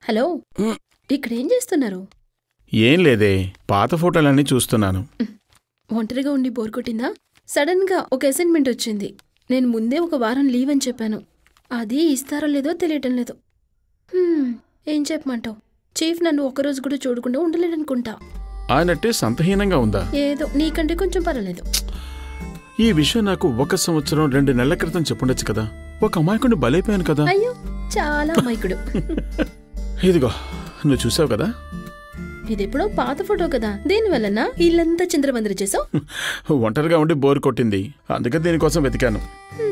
Hello మ్. ఇక్కడ ఏం చేస్తున్నారు ఏం లేదే పాత ఫోటోలన్నీ చూస్తున్నాను ఒంటరిగా ఉండి బోర్ కొట్టిందా సడన్ గా ఒక అసైన్మెంట్ వచ్చింది నేను ముందే ఒక వారం లీవ్ అని చెప్పాను అది ఇస్తారో లేదో తెలియటం లేదు హ్మ్, ఏం చెప్పమంటావు చీఫ్ నన్ను ఒక్కరోజు కూడా చూడకుండా ఉండలేడనుకుంటా ఆయన టేస్ట్ అంతహీనంగా ఉందా ఏదో నీకంటే కొంచెం పర్వాలేదు ఈ విషయం నాకు ఒక సంవత్సరం రెండు నెలల క్రితం చెప్పుండొచ్చు కదా ఒక అమాయకుడిని బలైపోయాను కదా అయ్యో చాలా అమాయకుడు ఇదిగో నువ్వు చూసావు కదా ఇదెప్పుడో పాత ఫోటో కదా దేని వలన ఇల్లంతా చింద్రబందర చేసావు ఒంటరిగా ఉండి బోర్ కొట్టింది అందుకే దీనికోసం వెతికాను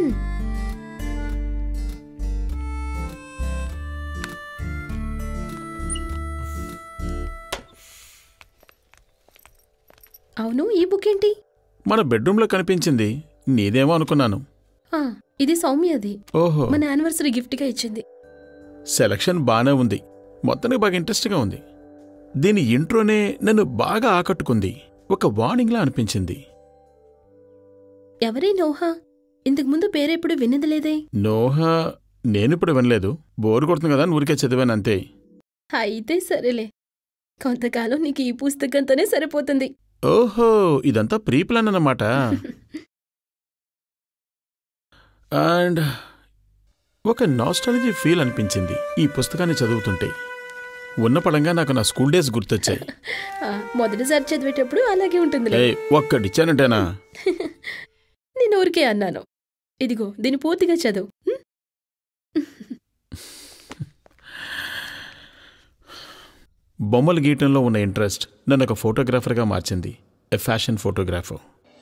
అవును ఈ బుక్ ఏంటి మన బెడ్రూమ్లో కనిపించింది నీదేమో అనుకున్నాను ఆ, ఇది సౌమ్యది ఓహో మన యానివర్సరీ గిఫ్ట్ గా ఇచ్చింది సెలక్షన్ బానే ఉంది మొత్తానికి బాగా ఇంట్రెస్ట్గా ఉంది దీని ఇంట్రోనే నన్ను బాగా ఆకట్టుకుంది ఒక వార్నింగ్లా అనిపించింది ఎవరి నోహా ఇంతకు ముందు పేరెప్పుడు విన్నది లేదే నోహా నేనిప్పుడు వినలేదు బోరు కొడుతుంది కదా అని ఊరికే చదివాను అంతే అయితే సరేలే కొంతకాలం నీకు ఈ పుస్తకంతోనే సరిపోతుంది ఓహో ఇదంతా ప్రీ ప్లాన్ అన్నమాట అండ్ ఒక నాస్టాలజీ ఫీల్ అనిపించింది ఈ పుస్తకాన్ని చదువుతుంటే ఉన్న పడంగా నాకు నా స్కూల్ డేస్ గుర్తొచ్చాయి ఆ, మొదటిసారి చదివేటప్పుడు అలాగే ఉంటుందిలే ఏయ్ ఒక్కడిచ్చానంటేనా నేను ఊరికే అన్నాను ఇదిగో దీని పూర్తిగా చదువు ఉం? బొమ్మలు గీయటంలో ఉన్న ఇంట్రెస్ట్ నన్ను ఒక ఫోటోగ్రాఫర్గా మార్చింది ఎ ఫ్యాషన్ ఫోటోగ్రాఫర్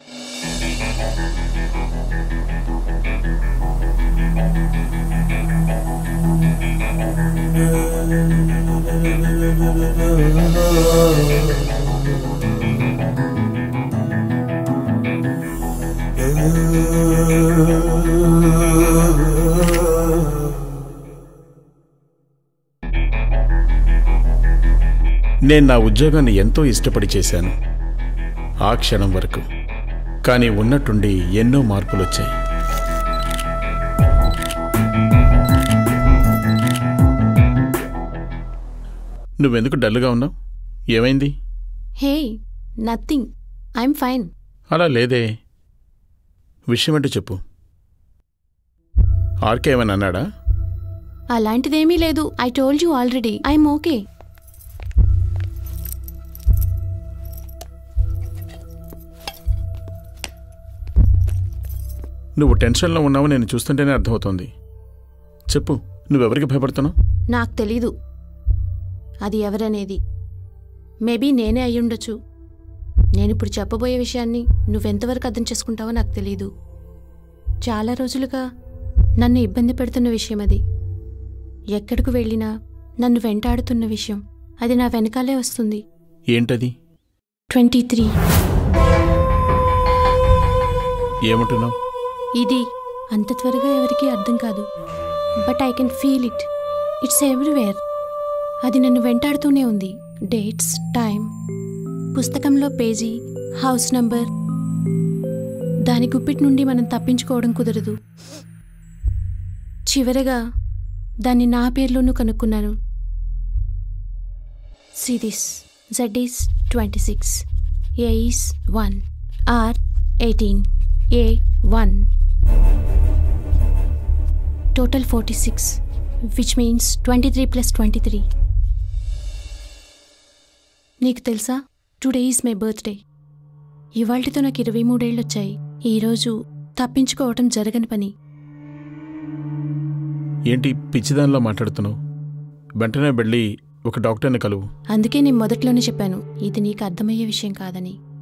నేను నా ఉద్యోగాన్ని ఎంతో ఇష్టపడి చేశాను ఆ క్షణం వరకు కానీ ఉన్నట్టుండి ఎన్నో మార్పులు వచ్చాయి నువ్వెందుకు డల్గా ఉన్నావు ఏమైంది హే నథింగ్ ఐఎమ్ ఫైన్ అలా లేదే విషయం ఏంటో చెప్పు ఆర్కే ఏమైనా అన్నాడా అలాంటిదేమీ లేదు I told you already I'm okay నువ్వు టెన్షన్లో ఉన్నావు నేను చూస్తుంటేనే అర్థమవుతోంది చెప్పు నువ్వెవరికి భయపడుతున్నావు నాకు తెలీదు అది ఎవరనేది మేబీ నేనే అయ్యుండొచ్చు నేనిప్పుడు చెప్పబోయే విషయాన్ని నువ్వెంతవరకు అర్థం చేసుకుంటావో నాకు తెలీదు చాలా రోజులుగా నన్ను ఇబ్బంది పెడుతున్న విషయం అది ఎక్కడికి వెళ్ళినా నన్ను వెంటాడుతున్న విషయం అది నా వెనకాలే వస్తుంది ఏంటది ట్వంటీ త్రీ ఏమంటున్నావు ఇది అంత త్వరగా ఎవరికీ అర్థం కాదు but I can feel it it's everywhere అది నన్ను వెంటాడుతూనే ఉంది డేట్స్ టైం పుస్తకంలో పేజీ హౌస్ నంబర్ దాని గుప్పిటి నుండి మనం తప్పించుకోవడం కుదరదు చివరగా దాన్ని నా పేర్లోనూ కనుక్కున్నాను సిదిస్ Z is twenty six A is one R eighteen A one total forty six which means twenty three plus twenty three నీకు తెలుసా టుడే ఈజ్ మై బర్త్డే ఇవాళతో నాకు ఇరవై మూడేళ్ళు వచ్చాయి ఈరోజు తప్పించుకోవటం జరగని పని ఏంటి పిచ్చిదానిలో మాట్లాడుతున్నావు వెంటనే వెళ్ళి ఒక డాక్టర్ని కలువు అందుకే నేను మొదట్లోనే చెప్పాను ఇది నీకు అర్థమయ్యే విషయం కాదని